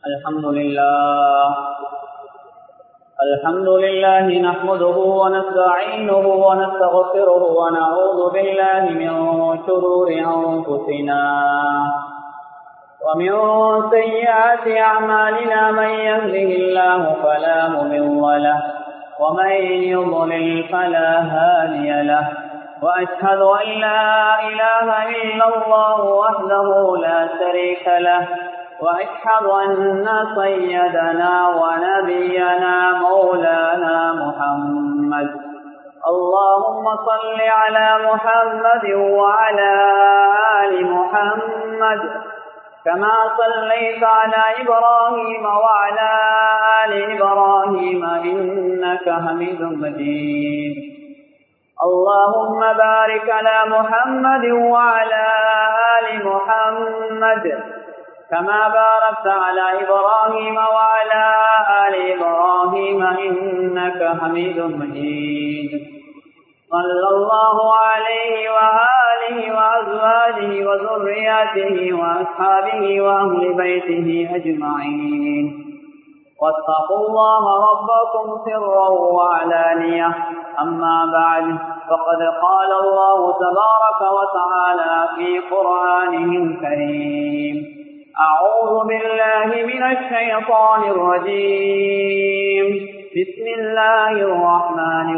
الحمد لله الحمد لله نحمده ونستعينه ونستغفره ونعوذ بالله من شرور أنفسنا ومن سيئات أعمالنا من يهده الله فلا مضل له ومن يضلل فلا هادي له وأشهد أن لا إله إلا الله وحده لا شريك له وأشهد أن سيدنا ونبينا مولانا محمد اللهم صل على محمد وعلى آل محمد كما صليت على إبراهيم وعلى آل إبراهيم إنك حميد مجيد اللهم بارك على محمد وعلى آل محمد كما باركت على إبراهيم وعلى آل إبراهيم إنك حميد مجيد صلى الله عليه وآله وأزواجه وذرياته وأصحابه وأهل بيته أجمعين واتقوا الله ربكم سرا وعلانية أما بعد فقد قال الله تبارك وتعالى في قرآنه الكريم أعوذ بالله من الشيطان الرجيم بسم الله الرحمن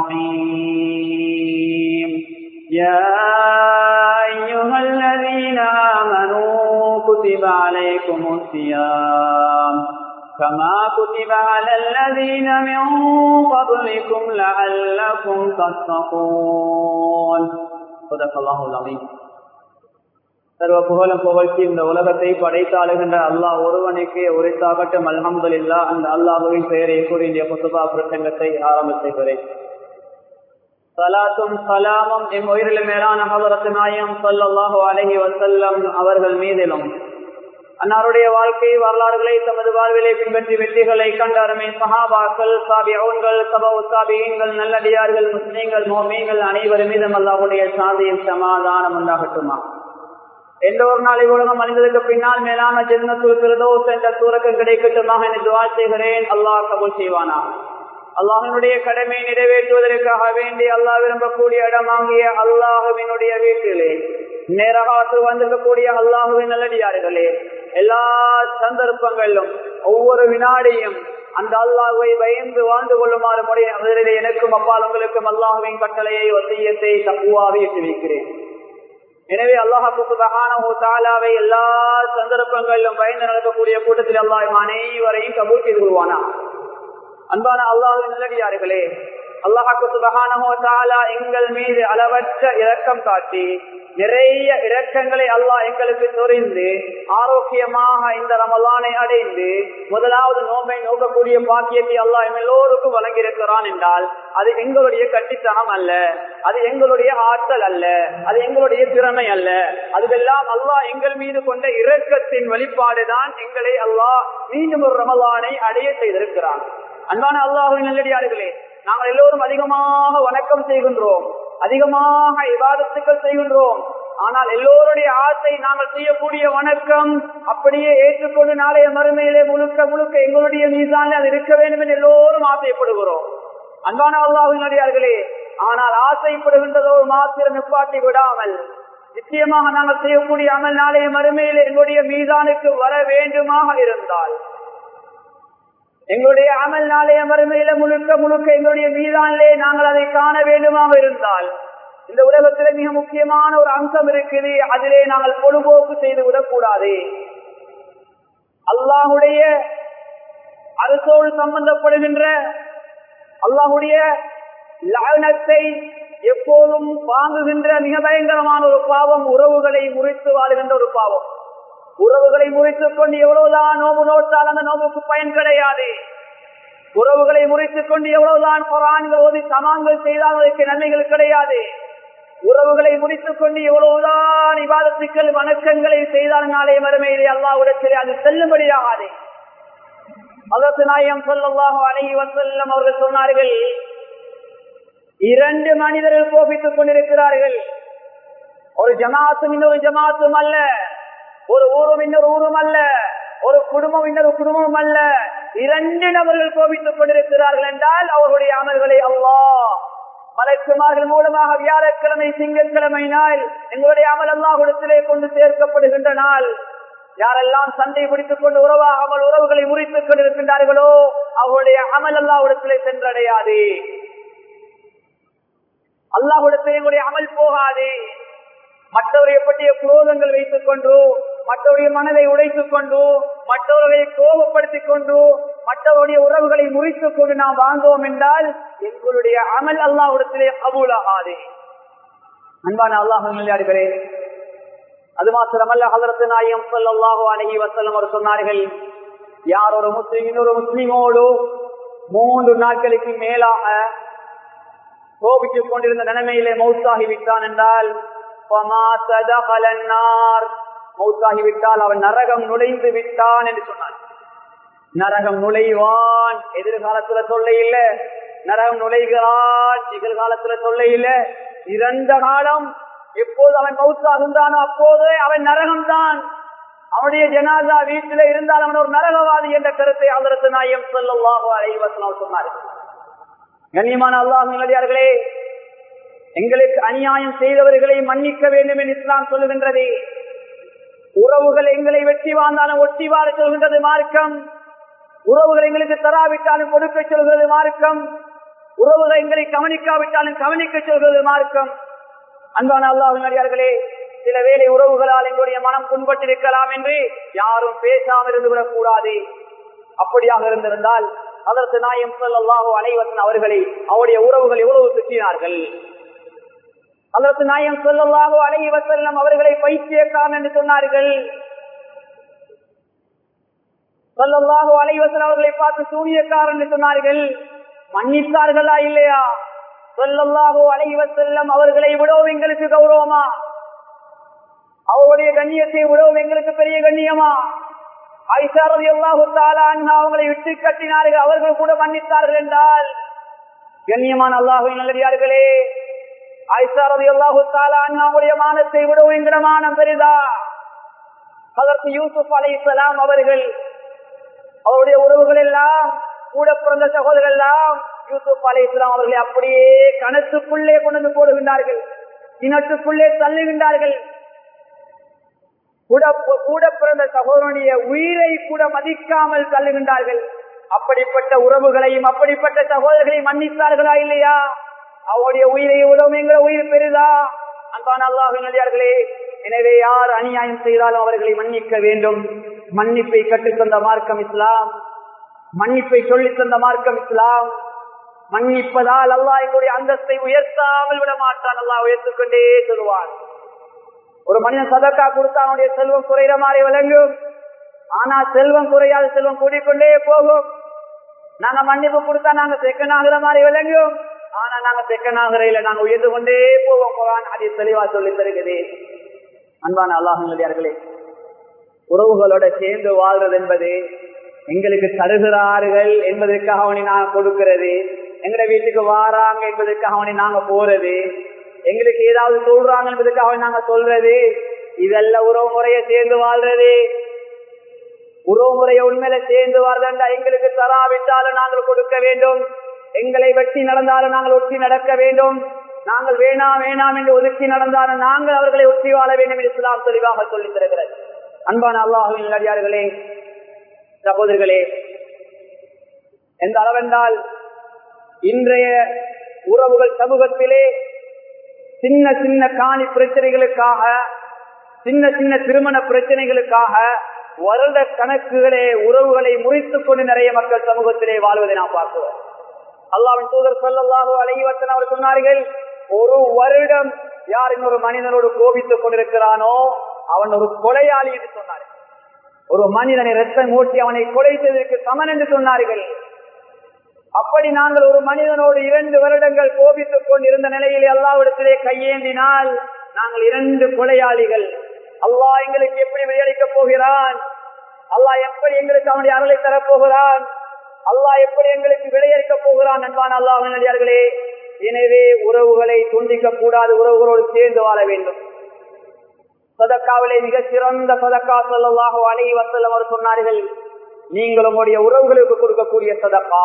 الرحيم يا أيها الذين آمنوا كتب عليكم الصيام كما كتب على الذين من قبلكم لعلكم تتقون صدق الله العظيم சர்வ புகழும் புகழ்ச்சி இந்த உலகத்தை படைத்தாளுகின்ற அல்லாஹ் ஒருவனுக்கு உரைத்தாகட்டும் அல்ஹம்துல்லா அந்த அல்லாஹுவின் பெயரை கூறி இந்த புத்தகா பிரசங்கத்தை ஆரம்பித்துகிறேன் சலாத்தும் சலாமும் எம் உயிரில் மேலான ஹவரத்து நாயம் சொல்லல்லாஹு அலஹி வசல்லம் அவர்கள் மீதிலும் அன்னாருடைய வாழ்க்கை வரலாறுகளை தமது வாழ்விலை பின்பற்றி வெற்றிகளை கண்ட அருமை சஹாபாக்கள் சாபியவுன்கள் சபவு சாபியங்கள் நல்லடியார்கள் முஸ்லீம்கள் மோமீங்கள் அனைவரும் மீதும் அல்லாஹுடைய சாந்தியும் சமாதானம் உண்டாகட்டுமா எந்த ஒரு நாள் உலகம் அணிந்ததற்கு பின்னால் மேலான ஜென்மத்துல் பிரதோஸ் என்ற சூரக்கம் கிடைக்கட்டுமாக என்று துவா செய்கிறேன் அல்லாஹ் கபூல் செய்வானா அல்லாஹினுடைய கடமை நிறைவேற்றுவதற்காக வேண்டி அல்லாஹ் விரும்பக்கூடிய இடமாகிய அல்லாஹுவினுடைய வீட்டிலே நேரகாத்து வந்திருக்கக்கூடிய அல்லாஹுவின் நல்லடியார்களே எல்லா சந்தர்ப்பங்களிலும் ஒவ்வொரு வினாடியும் அந்த அல்லாஹுவை பயந்து வாழ்ந்து கொள்ளுமாறு முறைய முதலில் எனக்கும் அப்பால் உங்களுக்கும் அல்லாஹுவின் கட்டளையை ஒத்தியத்தை தப்புவாக எட்டு வைக்கிறேன் எனவே அல்லாஹாவை எல்லா சந்தர்ப்பங்களிலும் பயந்து நடக்கக்கூடிய கூட்டத்தில் அல்லாஹ் அனைவரையும் கபூல் செய்து கொள்வானா அன்பான அல்லாஹின் நல்லடியார்களே அல்லாஹாக்கு சுபகானமோ தாலா எங்கள் மீது அளவற்ற இரக்கம் காட்டி நிறைய இரக்கங்களை அல்லாஹ் எங்களுக்கு தெரிந்து ஆரோக்கியமாக இந்த ரமலானை அடைந்து முதலாவது நோம்பை நோக்கக்கூடிய பாக்கியத்தை அல்லாஹ் எல்லோருக்கும் வழங்கியிருக்கிறான் என்றால் அது எங்களுடைய கட்டித்தனம் அல்ல அது எங்களுடைய ஆற்றல் அல்ல அது எங்களுடைய திறமை அல்ல அதுவெல்லாம் அல்லாஹ் எங்கள் மீது கொண்ட இரக்கத்தின் வெளிப்பாடுதான் எங்களை அல்லாஹ் மீண்டும் ஒரு ரமலானை அடைய செய்திருக்கிறான் அன்பான அல்லாஹுவின் நல்லடியார்களே நாங்கள் எல்லோரும் அதிகமாக வணக்கம் செய்கின்றோம் அதிகமாக விவாதத்துக்கள் செய்கின்றோம் ஆனால் எல்லோருடைய ஆசை நாங்கள் செய்யக்கூடிய வணக்கம் அப்படியே ஏற்றுக்கொண்டு நாளைய மறுமையிலே முழுக்க முழுக்க எங்களுடைய மீதான அது இருக்க வேண்டும் என்று எல்லோரும் ஆசைப்படுகிறோம் அன்பான அல்லாஹினடியார்களே ஆனால் ஆசைப்படுகின்றதோடு மாத்திரம் நிப்பாட்டி விடாமல் நிச்சயமாக நாங்கள் செய்யக்கூடிய அமல் நாளைய மறுமையில் எங்களுடைய மீதானுக்கு வர வேண்டுமாக இருந்தால் எங்களுடைய அமல் நாளைய மறுமையில முழுக்க முழுக்க எங்களுடைய மீதானிலே நாங்கள் அதை காண வேண்டுமாக இருந்தால் இந்த உலகத்துல மிக முக்கியமான ஒரு அம்சம் இருக்குது அதிலே நாங்கள் பொழுபோக்கு செய்து விடக்கூடாது அல்லாஹுடைய அரசோடு சம்பந்தப்படுகின்ற அல்லாஹுடைய லானத்தை எப்போதும் வாங்குகின்ற மிக பயங்கரமான ஒரு பாவம் உறவுகளை முறித்து வாழுகின்ற ஒரு பாவம் உறவுகளை முறித்துக் கொண்டு எவ்வளவுதான் நோம்பு நோட்டால் அந்த நோம்புக்கு பயன் கிடையாது உறவுகளை முறித்துக் கொண்டு எவ்வளவுதான் குரான்கள் ஓதி சமான்கள் செய்தால் அதற்கு நன்மைகள் கிடையாது உறவுகளை முடித்துக் கொண்டு எவ்வளவுதான் விவாதத்துக்கள் வணக்கங்களை செய்தால் நாளைய மறுமையிலே அல்லாவிடத்திலே அது செல்லும்படியாகாது அதற்கு நாயம் சொல்லல்லாஹு அழகி வசல்லம் அவர்கள் சொன்னார்கள் இரண்டு மனிதர்கள் கோபித்துக் கொண்டிருக்கிறார்கள் ஒரு ஜமாத்தும் இன்னொரு ஜமாத்தும் அல்ல ஒரு ஊரும் இன்னொரு ஊரும் அல்ல ஒரு குடும்பம் இன்னொரு குடும்பம் அல்ல இரண்டு நபர்கள் கோபித்துக் கொண்டிருக்கிறார்கள் என்றால் அவர்களுடைய அமல்களை அல்லாஹ் மலக்குமார்கள் மூலமாக வியாழக்கிழமை திங்கட்கிழமை நாள் எங்களுடைய அமல் அல்லாஹிடத்திலே கொண்டு சேர்க்கப்படுகின்ற நாள் யாரெல்லாம் சண்டை பிடித்துக் கொண்டு உறவாகாமல் உறவுகளை முறித்துக் கொண்டிருக்கின்றார்களோ அவருடைய அமல் அல்லாஹிடத்திலே சென்றடையாது அல்லாஹுடத்திலே எங்களுடைய அமல் போகாது மற்றவரை பற்றிய குரோதங்கள் வைத்துக் கொண்டு மற்றவருடைய மனதை உடைத்துக் கொண்டு மற்றவர்களை கோபப்படுத்திக் கொண்டு மற்றவருடைய உறவுகளை முறித்துக் கொண்டு நாம் வாழ்ந்தோம் என்றால் எங்களுடைய அமல் அல்லாஹிடத்திலே கபூலாகாது அன்பான அல்லாஹே அது மாத்திரமல்ல ஹதரத்து நாயம் சொல்லாஹு அலஹி வசல்லம் அவர் சொன்னார்கள் யார் ஒரு முஸ்லிம் இன்னொரு முஸ்லிமோடு மூன்று நாட்களுக்கு மேலாக கோபித்துக் கொண்டிருந்த நிலைமையிலே மௌத்தாகி விட்டான் என்றால் மௌத்தாகிவிட்டால் அவன் நரகம் நுழைந்து விட்டான் என்று சொன்னான் நரகம் நுழைவான் எதிர்காலத்துல சொல்ல இல்ல நரகம் நுழைகிறான் நிகழ்காலத்துல சொல்ல இல்ல இறந்த காலம் எப்போது அவன் மௌத்தாகுந்தானோ அப்போது அவன் நரகம் தான் அவனுடைய ஜனாதா வீட்டில இருந்தால் அவன் ஒரு நரகவாதி என்ற கருத்தை அதற்கு நாயம் சொல்லவாக அலைவசனம் சொன்னார்கள் கண்ணியமான அல்லாஹ் நிலடியார்களே எங்களுக்கு அநியாயம் செய்தவர்களை மன்னிக்க வேண்டும் என்று இஸ்லாம் சொல்லுகின்றது உறவுகள் எங்களை வெற்றி வாழ்ந்தாலும் ஒட்டி வாழ சொல்கின்றது மார்க்கம் உறவுகள் எங்களுக்கு தராவிட்டாலும் கொடுக்க சொல்கிறது மார்க்கம் உறவுகள் எங்களை கவனிக்காவிட்டாலும் கவனிக்க சொல்கிறது மார்க்கம் அன்பான அல்லாஹர்களே சில வேலை உறவுகளால் எங்களுடைய மனம் புண்பட்டிருக்கலாம் என்று யாரும் பேசாமல் இருந்து விடக்கூடாது அப்படியாக இருந்திருந்தால் அதற்கு நாயம் சொல்லாஹோ அலைவசன் அவர்களை அவருடைய உறவுகள் எவ்வளவு திட்டினார்கள் அதற்கு நாயம் சொல்லலாகோ அழகி வசல்லம் அவர்களை பைத்தியக்கான் என்று சொன்னார்கள் சொல்லலாகோ அலைவசன் அவர்களை பார்த்து சூரியக்காரன் என்று சொன்னார்கள் மன்னித்தார்களா இல்லையா சொல்லல்லாகோ அலைவசல்லம் அவர்களை விடவும் எங்களுக்கு கௌரவமா அவருடைய கண்ணியத்தை விடவும் எங்களுக்கு பெரிய கண்ணியமா ஐசாரதி அல்லாஹு அவங்களை விட்டு கட்டினார்கள் அவர்கள் கூட மன்னித்தார்கள் என்றால் கண்ணியமான அல்லாஹு நல்லடியார்களே ஐசாரதி அல்லாஹு அவங்களுடைய மானத்தை விடவும் எங்கட மானம் பெரிதா அதற்கு யூசுப் அலை இஸ்லாம் அவர்கள் அவருடைய உறவுகள் எல்லாம் கூட பிறந்த சகோதரர்கள் எல்லாம் யூசுப் அலை இஸ்லாம் அவர்களை அப்படியே கணத்துக்குள்ளே கொண்டு வந்து போடுகின்றார்கள் கிணற்றுக்குள்ளே தள்ளுகின்றார்கள் கூட கூட பிறந்த சகோதரனுடைய உயிரை கூட மதிக்காமல் தள்ளுகின்றார்கள் அப்படிப்பட்ட உறவுகளையும் அப்படிப்பட்ட சகோதரர்களையும் மன்னித்தார்களா இல்லையா அவருடைய உயிரை உறவு எங்களை உயிர் பெரிதா அன்பான அல்லாஹர்களே எனவே யார் அநியாயம் செய்தாலும் அவர்களை மன்னிக்க வேண்டும் மன்னிப்பை கற்றுத்தந்த மார்க்கம் இஸ்லாம் மன்னிப்பை சொல்லித் தந்த மார்க்கம் இஸ்லாம் மன்னிப்பதால் அல்லாஹ் எங்களுடைய அந்தஸ்தை உயர்த்தாமல் விட மாட்டான் அல்லாஹ் உயர்த்துக் கொண்டே சொல்வான் ஒரு மனிதன் சதக்கா கொடுத்தா அவனுடைய செல்வம் குறைகிற மாதிரி விளங்கும் ஆனா செல்வம் குறையாத செல்வம் கூடிக்கொண்டே போகும் நாங்க மன்னிப்பு கொடுத்தா நாங்க செக்கன் ஆகுற மாதிரி விளங்கும் ஆனா நாங்க செக்கன் ஆகுற இல்ல நாங்க உயர்ந்து கொண்டே போவோம் போவான் அதை தெளிவா சொல்லி தருகிறது அன்பான அல்லாஹங்களே உறவுகளோட சேர்ந்து வாழ்றது என்பது எங்களுக்கு தருகிறார்கள் என்பதற்காக அவனை நாங்க கொடுக்கிறது எங்கட வீட்டுக்கு வாராங்க என்பதற்காக அவனை நாங்க போறது எங்களுக்கு ஏதாவது சொல்றாங்க என்பதற்காக நாங்க சொல்றது இதெல்லாம் உறவு முறையை சேர்ந்து வாழ்றது உறவு முறையை உண்மையில சேர்ந்து வாழ்றா எங்களுக்கு தராவிட்டாலும் நாங்கள் கொடுக்க வேண்டும் எங்களை வெட்டி நடந்தாலும் நாங்கள் ஒட்டி நடக்க வேண்டும் நாங்கள் வேணாம் வேணாம் என்று ஒதுக்கி நடந்தாலும் நாங்கள் அவர்களை ஒட்டி வாழ வேண்டும் என்று இஸ்லாம் தெளிவாக சொல்லித் தருகிறது அன்பான அல்லாஹுவின் நடிகார்களே சகோதரர்களே எந்த அளவென்றால் இன்றைய உறவுகள் சமூகத்திலே சின்ன சின்ன காணி பிரச்சனைகளுக்காக சின்ன சின்ன திருமண பிரச்சனைகளுக்காக வருட கணக்குகளே உறவுகளை முறித்துக் கொண்டு நிறைய மக்கள் சமூகத்திலே வாழ்வதை நாம் பார்க்கிறோம் அல்லாவின் தூதர் சொல்லல்லாஹோ அலைவத்தன் அவர் சொன்னார்கள் ஒரு வருடம் யார் இன்னொரு மனிதனோடு கோபித்துக் கொண்டிருக்கிறானோ அவன் ஒரு கொலையாளி என்று சொன்னார்கள் ஒரு மனிதனை ரத்தம் மூட்டி அவனை கொலை செய்வதற்கு சமன் என்று சொன்னார்கள் அப்படி நாங்கள் ஒரு மனிதனோடு இரண்டு வருடங்கள் கோபித்துக் கொண்டிருந்த நிலையில் எல்லாவிடத்திலே கையேந்தினால் நாங்கள் இரண்டு கொலையாளிகள் அல்லாஹ் எங்களுக்கு எப்படி விளையளிக்கப் போகிறான் அல்லாஹ் எப்படி எங்களுக்கு அவனுடைய அருளை தரப்போகிறான் அல்லாஹ் எப்படி எங்களுக்கு விளையளிக்கப் போகிறான் அன்பான அல்லாஹ் நடிகார்களே எனவே உறவுகளை துண்டிக்க கூடாது உறவுகளோடு சேர்ந்து வாழ வேண்டும் சதக்காவிலே மிக சிறந்த சதக்கா சொல்லவாக அலை வசல்லம் அவர் சொன்னார்கள் நீங்கள் உங்களுடைய உறவுகளுக்கு கொடுக்கக்கூடிய சதக்கா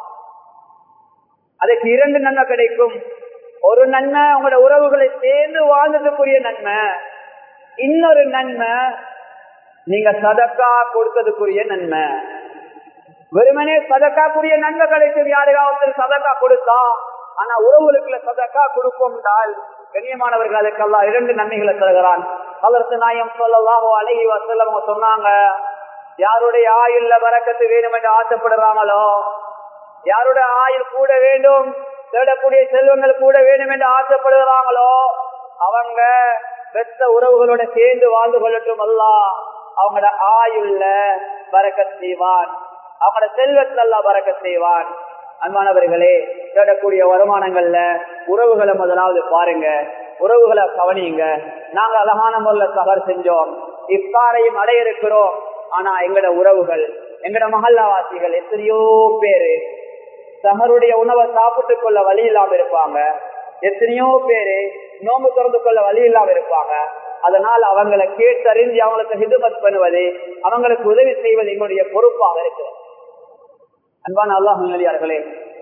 அதுக்கு இரண்டு நன்மை கிடைக்கும் ஒரு நன்மை உங்களோட உறவுகளை சேர்ந்து வாழ்ந்ததுக்குரிய நன்மை இன்னொரு நன்மை நீங்க சதக்கா கொடுத்ததுக்குரிய நன்மை வெறுமனே சதக்காக்குரிய நன்மை கிடைக்கும் யாருக்காவது சதக்கா கொடுத்தா ஆனா உறவுகளுக்குள்ள சதக்கா கொடுப்போம்னால் கண்ணியமானவர்கள் அதுக்கெல்லாம் இரண்டு நன்மைகளை தருகிறான் அதற்கு நாயம் சொல்லலாம் அழகி வசல்லம் அவங்க சொன்னாங்க யாருடைய ஆயுள்ல வரக்கத்து வேணும் என்று ஆசைப்படுறாங்களோ யாருடைய ஆயுள் கூட வேண்டும் தேடக்கூடிய செல்வங்கள் கூட வேண்டும் என்று ஆசைப்படுகிறாங்களோ அவங்க பெத்த உறவுகளோட சேர்ந்து வாழ்ந்து கொள்ளட்டும் அல்ல அவங்களோட ஆயுள்ல பறக்க செய்வான் அவங்களோட செல்வத்தில் எல்லாம் பறக்க செய்வான் அன்பானவர்களே தேடக்கூடிய வருமானங்கள்ல உறவுகளை முதலாவது பாருங்க உறவுகளை கவனிங்க நாங்க அழகான முறையில சபர் செஞ்சோம் இப்பாரையும் அடைய இருக்கிறோம் ஆனா எங்கட உறவுகள் எங்கட மகல்லாவாசிகள் எத்தனையோ பேரு சகருடைய உணவை சாப்பிட்டுக் கொள்ள வழி இல்லாம இருப்பாங்க எத்தனையோ பேரு நோம்பு திறந்து கொள்ள வழி இல்லாம இருப்பாங்க அதனால் அவங்களை கேட்டறிஞ்சு அவங்களுக்கு ஹிதுமத் பண்ணுவது அவங்களுக்கு உதவி செய்வது எங்களுடைய பொறுப்பாக இருக்கு அன்பான அல்லாஹ் முன்னலியார்களே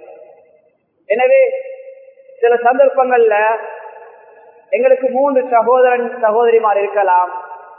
எனவே சில சந்தர்ப்பங்கள்ல எங்களுக்கு மூன்று சகோதரன் சகோதரிமார் இருக்கலாம்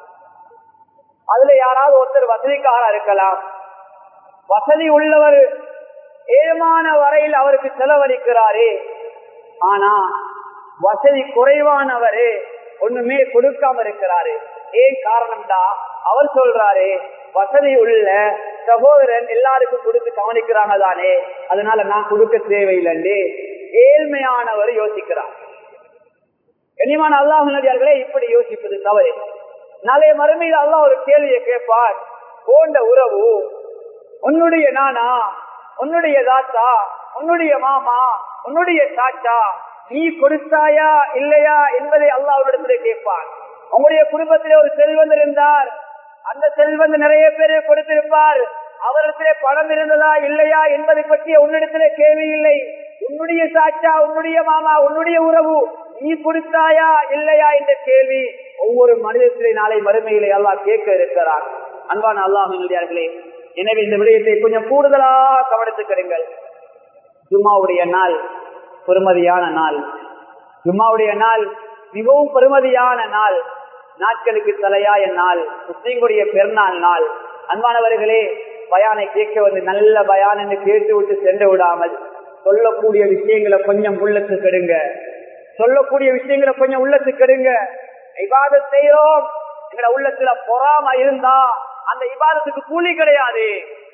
அதுல யாராவது ஒருத்தர் வசதிக்காரா இருக்கலாம் வசதி உள்ளவர் ஏமான வரையில் அவருக்கு செலவழிக்கிறாரே ஆனா வசதி குறைவானவரு ஒண்ணுமே கொடுக்காம இருக்கிறாரு ஏன் காரணம்டா அவர் சொல்றாரு வசதி உள்ள சகோதரன் எல்லாருக்கும் கொடுத்து கவனிக்கிறாங்க தானே அதனால நான் கொடுக்க தேவையில்லை ஏழ்மையானவர் யோசிக்கிறார் கண்ணியமான அல்லாஹ் நடிகார்களே இப்படி யோசிப்பது தவறு நாளைய மறுமையில் அல்லாஹ் ஒரு கேள்வியை கேட்பார் போன்ற உறவு உன்னுடைய நானா உன்னுடைய தாத்தா உன்னுடைய மாமா உன்னுடைய சாச்சா நீ கொடுத்தாயா இல்லையா என்பதை அல்லாஹ் அவரிடத்திலே கேட்பான் உங்களுடைய குடும்பத்திலே ஒரு செல்வந்தர் இருந்தார் அந்த செல்வந்தர் நிறைய பேரு கொடுத்திருப்பார் அவரிடத்திலே பணம் இருந்ததா இல்லையா என்பதை பற்றிய உன்னிடத்திலே கேள்வி இல்லை உன்னுடைய சாச்சா உன்னுடைய மாமா உன்னுடைய உறவு நீ கொடுத்தாயா இல்லையா என்ற கேள்வி ஒவ்வொரு மனிதத்திலே நாளை மறுமையிலே அல்லாஹ் கேட்க இருக்கிறார் அன்பான அல்லாஹர்களே எனவே இந்த விடயத்தை கொஞ்சம் கூடுதலா கவனித்துக்கிறீங்கள் ஜும்மாவுடைய நாள் பெருமதியான நாள் ஜும்மாவுடைய நாள் மிகவும் பெருமதியான நாள் நாட்களுக்கு தலையாய நாள் முஸ்லீம்களுடைய பெருநாள் நாள் அன்பானவர்களே பயானை கேட்க வந்து நல்ல பயான் என்று கேட்டு விட்டு சென்று விடாமல் சொல்லக்கூடிய விஷயங்களை கொஞ்சம் உள்ளத்துக்கு எடுங்க சொல்லக்கூடிய விஷயங்களை கொஞ்சம் உள்ளத்துக்கு எடுங்க இபாதத் செய்யறோம் எங்கட உள்ளத்துல பொறாம இருந்தா அந்த இபாதத்துக்கு கூலி கிடையாது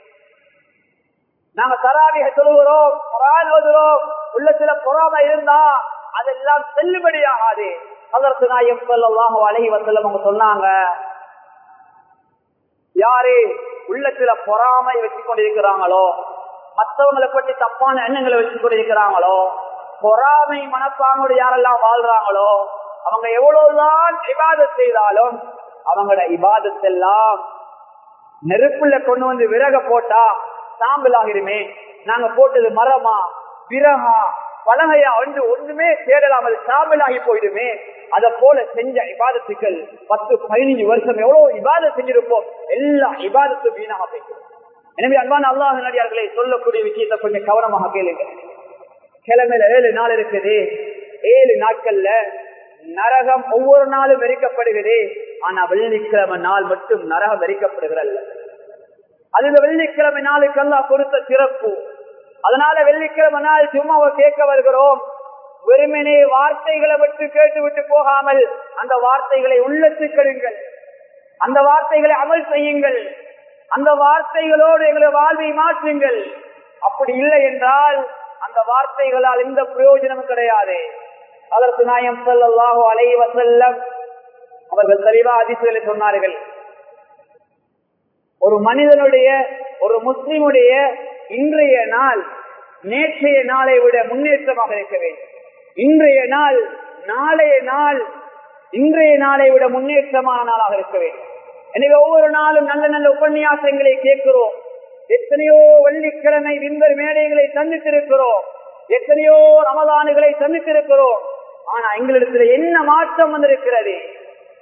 நாங்க தராவிக சொல்லுகிறோம் குரான் ஓதுறோம் உள்ளத்துல பொறாம இருந்தா அதெல்லாம் செல்லுபடியாகாது அதற்கு நாயம் சொல்லலாம் அழகி வசல்லம் அவங்க சொன்னாங்க யாரு உள்ளத்துல பொறாமை வச்சு கொண்டிருக்கிறாங்களோ மற்றவங்களை பற்றி தப்பான எண்ணங்களை வச்சு கொண்டிருக்கிறாங்களோ பொறாமை மனப்பாங்கோடு யாரெல்லாம் வாழ்றாங்களோ அவங்க எவ்வளவுதான் இபாதத் செய்தாலும் அவங்களோட இபாதத்தெல்லாம் நெருப்புல கொண்டு வந்து விறக போட்டா சாம்பல் ஆகிருமே நாங்க போட்டது மரமா விறகா பலகையா வந்து ஒண்ணுமே தேடலாமல் சாம்பல் ஆகி போயிடுமே அத போல செஞ்ச இபாதத்துக்கள் பத்து பதினஞ்சு வருஷம் எவ்வளவு இபாத செஞ்சிருப்போம் எல்லா இபாதத்தும் வீணாக போய்க்கும் எனவே அன்பான அல்லாஹ் நடிகார்களை சொல்லக்கூடிய விஷயத்தை கொஞ்சம் கவனமாக கேளுங்க கிழமையில ஏழு நாள் இருக்குது ஏழு நாட்கள்ல நரகம் ஒவ்வொரு நாளும் வெறிக்கப்படுகிறது ஆனா வெள்ளிக்கிழமை நாள் மட்டும் நரகம் வெறிக்கப்படுகிறல்ல அது இந்த வெள்ளிக்கிழமை நாளுக்கு எல்லாம் கொடுத்த சிறப்பு அதனால வெள்ளிக்கிழமை நாள் சும்மாவை கேட்க வருகிறோம் வெறுமனே வார்த்தைகளை விட்டு கேட்டு விட்டு போகாமல் அந்த வார்த்தைகளை உள்ளத்துக்கெடுங்கள் அந்த வார்த்தைகளை அமல் செய்யுங்கள் அந்த வார்த்தைகளோடு எங்களை வாழ்வை மாற்றுங்கள் அப்படி இல்லை என்றால் அந்த வார்த்தைகளால் எந்த பிரயோஜனமும் கிடையாது அதற்கு நாயம் சொல்லல்லாஹோ அலை வசல்லம் அவர்கள் தெளிவா அதிசயங்களை சொன்னார்கள் ஒரு மனிதனுடைய ஒரு முஸ்லிமுடைய இன்றைய நாள் நேற்றைய நாளை விட முன்னேற்றமாக இருக்க வேண்டும் இன்றைய நாள் நாளைய நாள் இன்றைய நாளை விட முன்னேற்றமான நாளாக இருக்க வேண்டும் எனவே ஒவ்வொரு நாளும் நல்ல நல்ல உபன்யாசங்களை கேட்கிறோம் எத்தனையோ வெள்ளிக்கிழமை விண்பர் மேடைகளை சந்தித்திருக்கிறோம் எத்தனையோ ரமதானுகளை சந்தித்திருக்கிறோம் ஆனா எங்களிடத்துல என்ன மாற்றம் வந்திருக்கிறது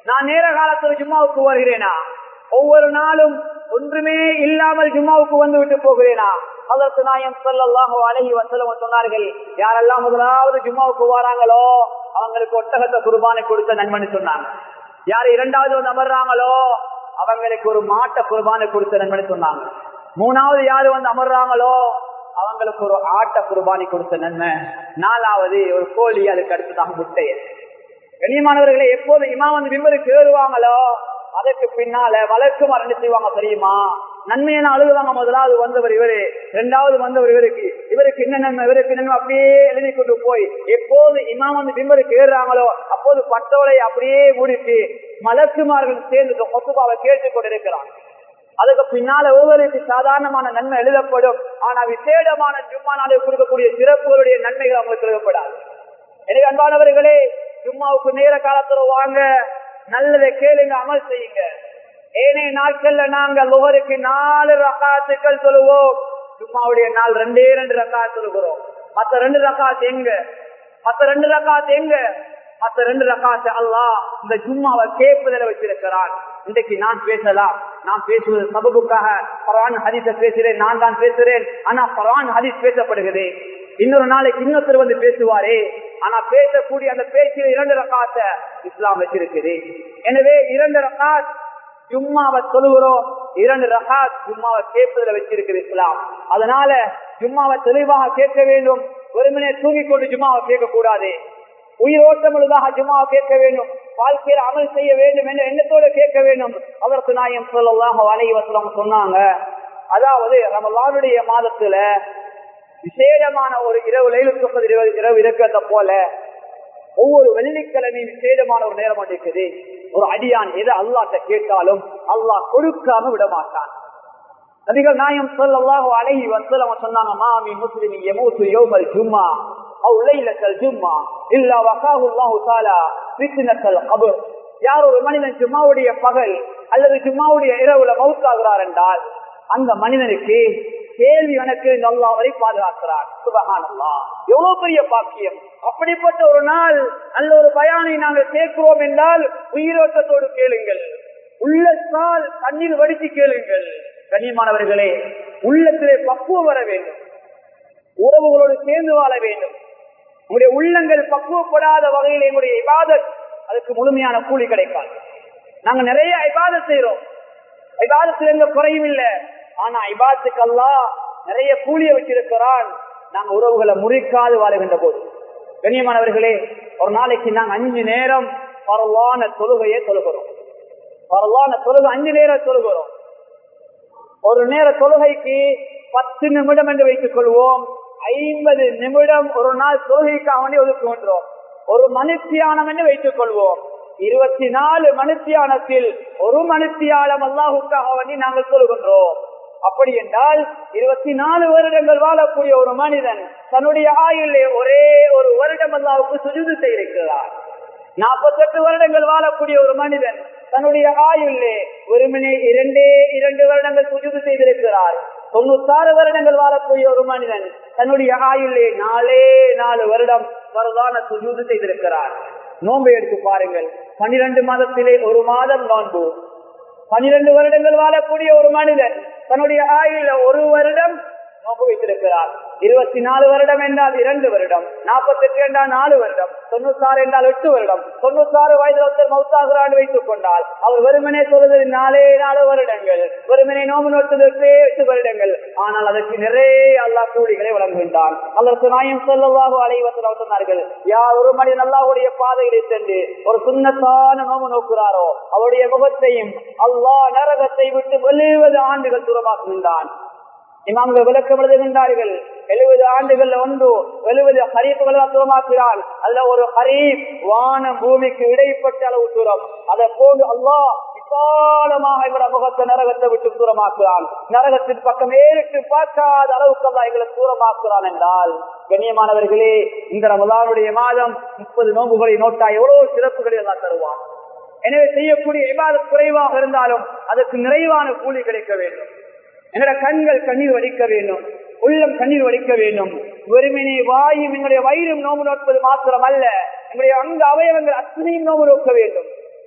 நான் நேர காலத்துல ஜும்மாவுக்கு வருகிறேனா ஒவ்வொரு நாளும் ஒன்றுமே இல்லாமல் ஜும்மாவுக்கு வந்து விட்டு போகிறேனா அதற்கு நாயம் சொல்லல்லாஹோ அழகி வசலம் சொன்னார்கள் யாரெல்லாம் முதலாவது ஜும்மாவுக்கு வராங்களோ அவங்களுக்கு ஒட்டகத்தை குர்பானை கொடுத்த நண்பன் சொன்னாங்க யார் இரண்டாவது வந்து அமர்றாங்களோ அவங்களுக்கு ஒரு மாட்டை குர்பானை கொடுத்த நண்பன் சொன்னாங்க மூணாவது யாரு வந்து அமர்றாங்களோ அவங்களுக்கு ஒரு ஆட்டை குர்பானி கொடுத்த நன்மை நாலாவது ஒரு கோழி அதுக்கு அடுத்ததாக முட்டைய கண்ணியமானவர்களை எப்போது இமா வந்து விம்பருக்கு ஏறுவாங்களோ அதற்கு பின்னால வழக்கு மறந்து செய்வாங்க தெரியுமா நன்மையான அழுகுவாங்க முதலாவது வந்தவர் இவரு இரண்டாவது வந்தவர் இவருக்கு இவருக்கு என்ன நன்மை இவருக்கு நன்மை அப்படியே எழுதி கொண்டு போய் எப்போது இமாம் வந்து விம்பருக்கு ஏறுறாங்களோ அப்போது பட்டோலை அப்படியே முடித்து மலக்குமார்கள் சேர்ந்து கொத்துபாவை கேட்டுக் கொண்டிருக்கிறாங்க அதுக்கு பின்னால ஒவ்வொருக்கு சாதாரணமான நன்மை எழுதப்படும் ஆனா விசேடமான ஜும்மா நாளை கொடுக்கக்கூடிய சிறப்புகளுடைய நன்மைகள் அவங்களுக்கு எழுதப்படாது எனக்கு அன்பானவர்களே ஜும்மாவுக்கு நேர காலத்துல வாங்க நல்லதை கேளுங்க அமல் செய்யுங்க ஏனைய நாட்கள்ல நாங்க லோகருக்கு நாலு ரகாத்துக்கள் சொல்லுவோம் ஜும்மாவுடைய நாள் ரெண்டே ரெண்டு ரகாத் சொல்லுகிறோம் மத்த ரெண்டு ரகாத் எங்க மத்த ரெண்டு ரகாத் எங்க மத்த ரெண்டு ரகாத்து அல்லா இந்த ஜும்மாவை கேட்பதில் வச்சிருக்கிறான் இன்றைக்கு நான் பேசலாம் நான் பேசுவது சபபுக்காக பரவான் ஹதீஸ பேசுறேன் நான் தான் பேசுறேன் ஆனா பரவான் ஹதீஸ் பேசப்படுகிறது இன்னொரு நாளைக்கு இன்னொருத்தர் வந்து பேசுவாரே ஆனா பேசக்கூடிய அந்த பேச்சில இரண்டு ரகாத்த இஸ்லாம் வச்சிருக்குது எனவே இரண்டு ரகாத் ஜும்மாவை சொல்லுகிறோம் இரண்டு ரகாத் ஜும்மாவை கேட்பதில் வச்சிருக்குது இஸ்லாம் அதனால ஜும்மாவை தெளிவாக கேட்க வேண்டும் ஒருமனே தூங்கிக் கொண்டு ஜும்மாவை கேட்க கூடாது உயிரோட்டம் உள்ளதாக ஜும்மா கேட்க வேண்டும் வாழ்க்கையில் அமல் செய்ய வேண்டும் என்ற எண்ணத்தோடு கேட்க வேண்டும் அதற்கு நாயம் சொல்லலாம் வலைவசலம் சொன்னாங்க அதாவது ரமலானுடைய மாதத்துல விசேடமான ஒரு இரவு லைலுக்கு இருபது இரவு இருக்கிறத போல ஒவ்வொரு வெள்ளிக்கிழமையும் விசேடமான ஒரு நேரம் இருக்குது ஒரு அடியான் எதை அல்லாட்ட கேட்டாலும் அல்லாஹ் கொடுக்காம விட மாட்டான் நபிகள் நாயம் சொல்லல்லாஹு அலைஹி வஸல்லம் சொன்னாங்க மாமி முஸ்லிம் யமூத்து யௌமல் ஜும்மா அவு லைலத்தல் ஜும்மா இல்லா வகாஹு அல்லாஹு தஆலா ஃபித்னத்தல் கபர் யார் ஒரு மனிதன் ஜும்மாவுடைய பகல் அல்லது ஜும்மாவுடைய இரவுல மவுத்தாகிறார் என்றால் அந்த மனிதனுக்கு கேள்வி எனக்கு நல்லாவரை பாதுகாக்கிறார் சுபகானல்லா எவ்வளவு பெரிய பாக்கியம் அப்படிப்பட்ட ஒரு நாள் நல்ல ஒரு பயானை நாங்கள் சேர்க்கிறோம் என்றால் உயிரோட்டத்தோடு கேளுங்கள் உள்ளத்தால் கண்ணீர் வடித்து கேளுங்கள் கண்ணியமானவர்களே உள்ளத்திலே பக்குவம் வர வேண்டும் உறவுகளோடு சேர்ந்து வாழ வேண்டும் உங்களுடைய உள்ளங்கள் பக்குவப்படாத வகையில் எங்களுடைய இபாதத் அதுக்கு முழுமையான கூலி கிடைக்காது நாங்க நிறைய இபாதத் செய்யறோம் இபாதத்துல எந்த குறையும் இல்லை ஆனா இபாதத்துக்கு அல்லா நிறைய கூலிய வச்சிருக்கிறான் நாங்க உறவுகளை முறிக்காது வாழுகின்ற போது கண்ணியமானவர்களே ஒரு நாளைக்கு நாங்க அஞ்சு நேரம் பரவான தொழுகையை தொழுகிறோம் பரவான தொழுகை அஞ்சு நேரம் தொழுகிறோம் ஒரு நேர தொழுகைக்கு பத்து நிமிடம் என்று வைத்துக் கொள்வோம் ஐம்பது நிமிடம் ஒரு நாள் தொழுகைக்காக வேண்டி ஒதுக்குகின்றோம் ஒரு மனுத்தியானம் என்று வைத்துக் கொள்வோம் இருபத்தி நாலு மனுத்தியானத்தில் ஒரு மனுத்தியாலம் அல்லாஹுக்காக வேண்டி நாங்கள் சொல்கின்றோம் அப்படி என்றால் இருபத்தி நாலு வருடங்கள் வாழக்கூடிய ஒரு மனிதன் தன்னுடைய ஆயுளே ஒரே ஒரு வருடம் அல்லாவுக்கு சுஜுது செய்திருக்கிறார் நாற்பத்தெட்டு வருடங்கள் வாழக்கூடிய ஒரு மனிதன் தன்னுடைய ஆயுள்ளே ஒருமனே இரண்டே இரண்டு வருடங்கள் சுஜுது செய்திருக்கிறார் தொண்ணூத்தாறு வருடங்கள் வாழக்கூடிய ஒரு மனிதன் தன்னுடைய ஆயுள்ளே நாலே நாலு வருடம் வரதான சுஜூது செய்திருக்கிறார் நோன்பை எடுத்து பாருங்கள் பனிரெண்டு மாதத்திலே ஒரு மாதம் நோன்பு பனிரெண்டு வருடங்கள் வாழக்கூடிய ஒரு மனிதன் தன்னுடைய ஆயுள ஒரு வருடம் நோன்பு வைத்திருக்கிறார் இருபத்தி நாலு வருடம் என்றால் இரண்டு வருடம் நாற்பத்தி எட்டு என்றால் நாலு வருடம் தொண்ணூத்தாறு என்றால் எட்டு வருடம் தொண்ணூத்தாறு வயதில் ஒருத்தர் மௌத்தாகிறான் வைத்துக் கொண்டால் அவர் வெறுமனே சொல்வது நாலே நாலு வருடங்கள் வெறுமனே நோம்பு நோட்டுவதற்கே எட்டு வருடங்கள் ஆனால் அதற்கு நிறைய அல்லா கூலிகளை வழங்குகின்றான் அதற்கு நாயம் சொல்லவாக அலைவத்தில் சொன்னார்கள் யார் ஒரு மனிதன் அல்லாவுடைய பாதைகளை சென்று ஒரு சுண்ணத்தான நோம்பு நோக்குறாரோ அவருடைய முகத்தையும் அல்லாஹ் நரகத்தை விட்டு எழுபது ஆண்டுகள் தூரமாக்குகின்றான் இமாம்கள் விளக்கம் எழுதுகின்றார்கள் எழுபது ஆண்டுகள்ல ஒன்று எழுபது ஹரீப்புகள் தூரமாக்கிறான் அல்ல ஒரு ஹரீப் வானம் பூமிக்கு இடைப்பட்ட அளவு தூரம் அதை போன்று அல்லாஹ் விசாலமாக எங்களோட முகத்தை நரகத்தை விட்டு தூரமாக்குறான் நரகத்தின் பக்கம் ஏறிட்டு பார்க்காத அளவுக்கு அல்லா எங்களை தூரமாக்குறான் என்றால் கண்ணியமானவர்களே இந்த ரமலானுடைய மாதம் முப்பது நோம்புகளை நோட்டா எவ்வளவு சிறப்புகளை எல்லாம் தருவான் எனவே செய்யக்கூடிய இவ்வாறு குறைவாக இருந்தாலும் அதற்கு நிறைவான கூலி கிடைக்க வேண்டும் எங்களோட கண்கள் கண்ணீர் வடிக்க வேண்டும் உள்ளம் கண்ணீர் வடிக்க வேண்டும் வெறுமனே வாயும் எங்களுடைய வயிறும் நோம்பு நோட்பது மாத்திரம் அல்ல எங்களுடைய அங்க அவயவங்கள் அத்தனையும் நோம்பு நோக்க வேண்டும்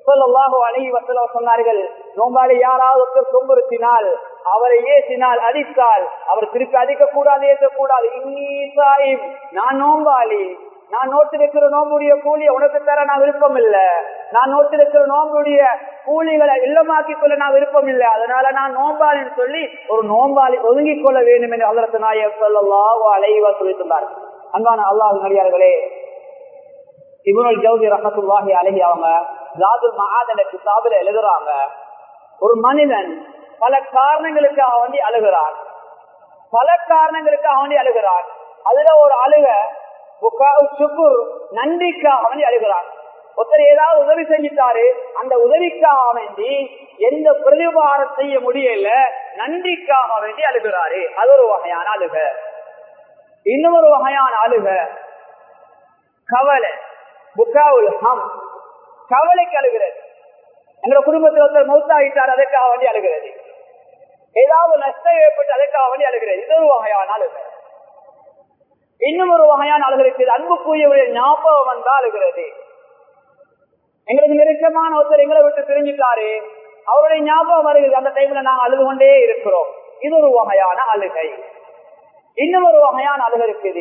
சொல்லலாகோ அழகி வசல சொன்னார்கள் நோம்பாளி யாராவது ஒருத்தர் துன்புறுத்தினால் அவரை ஏசினால் அடித்தால் அவர் திருப்பி அடிக்க கூடாது ஏற்கக்கூடாது இன்னி சாயிப் நான் நோம்பாளி நான் நோட்டிருக்கிற நோம்புடைய கூலியை உனக்கு தர நான் விருப்பம் இல்ல நான் நோட்டிருக்கிற நோம்புடைய கூலிகளை இல்லமாக்கி கொள்ள நான் விருப்பம் இல்லை அதனால நான் நோம்பாளின்னு சொல்லி ஒரு நோம்பாளி ஒதுங்கிக் கொள்ள வேண்டும் என்று அதற்கு நாயக் சொல்லலாம் அலைவா சொல்லியிருந்தார் அன்பான அல்லாஹ் நடிகார்களே இவனுள் ஜவுதி ரஹத்துல்லாஹி அழகி அவங்க ஜாதுல் மகாதன கிதாபில் எழுதுறாங்க ஒரு மனிதன் பல காரணங்களுக்காக வேண்டி அழுகிறான் பல காரணங்களுக்காக வேண்டி அழுகிறான் அதுல ஒரு அழுக சுக்குர் நன்றிக்காக வேண்டி அழுகிறான் ஒருத்தர் ஏதாவது உதவி செஞ்சிட்டாரு அந்த உதவிக்காக வேண்டி எந்த பிரதிபாரம் செய்ய முடியல நன்றிக்காக வேண்டி அழுகிறாரு அது ஒரு வகையான அழுக இன்னொரு வகையான அழுக கவலை புக்காவுல் ஹம் கவலைக்கு அழுகிறது எங்களோட குடும்பத்தில் ஒருத்தர் மௌத்தாகிட்டார் அதற்காக வேண்டி அழுகிறது ஏதாவது நஷ்டம் ஏற்பட்டு அதற்காக வேண்டி அழுகிறது இது ஒரு வகையான அழுக இன்னும் ஒரு வகையான அழுகிறது அன்புக்குரியவருடைய ஞாபகம் வந்தா அழுகிறது எங்களுக்கு நெருக்கமான ஒருத்தர் எங்களை விட்டு பிரிஞ்சுட்டாரு அவருடைய ஞாபகம் வருகிறது அந்த டைம்ல நாங்க அழுது கொண்டே இருக்கிறோம் இது ஒரு வகையான அழுகை இன்னும் ஒரு வகையான அழுகை இருக்குது